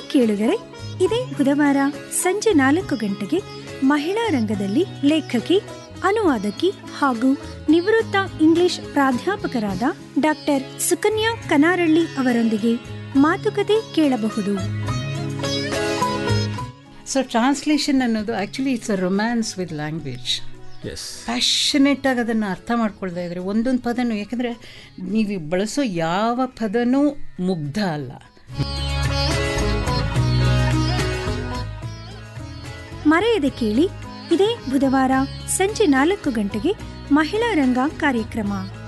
ಕೇಳಿದರೆ ಇದೇ ಬುಧವಾರ ಸಂಜೆ ನಾಲ್ಕು ಗಂಟೆಗೆ ಮಹಿಳಾ ರಂಗದಲ್ಲಿ ಲೇಖಕಿ ಅನುವಾದಕಿ ಹಾಗೂ ನಿವೃತ್ತ ಇಂಗ್ಲಿಷ್ ಪ್ರಾಧ್ಯಾಪಕರಾದ ಡಾಕ್ಟರ್ ಸುಕನ್ಯಾ ಕನಾರಳ್ಳಿ ಅವರೊಂದಿಗೆ ಮಾತುಕತೆ ಕೇಳಬಹುದು ಸೊ ಟ್ರಾನ್ಸ್ಲೇಷನ್ ಅನ್ನೋದು actually it's a romance with language as passionate ಆಗಿ ಅದನ್ನು ಅರ್ಥ ಮಾಡ್ಕೊಳ್ತಾ ಇದ್ರೆ ಒಂದೊಂದು ಪದನೂ ಯಾಕಂದರೆ ನೀವು ಬಳಸೋ ಯಾವ ಪದನೂ ಮುಗ್ಧ ಅಲ್ಲ ಮರೆಯದೆ ಕೇಳಿ ಇದೇ ಬುಧವಾರ ಸಂಜೆ ನಾಲ್ಕು ಗಂಟೆಗೆ ಮಹಿಳಾ ರಂಗ ಕಾರ್ಯಕ್ರಮ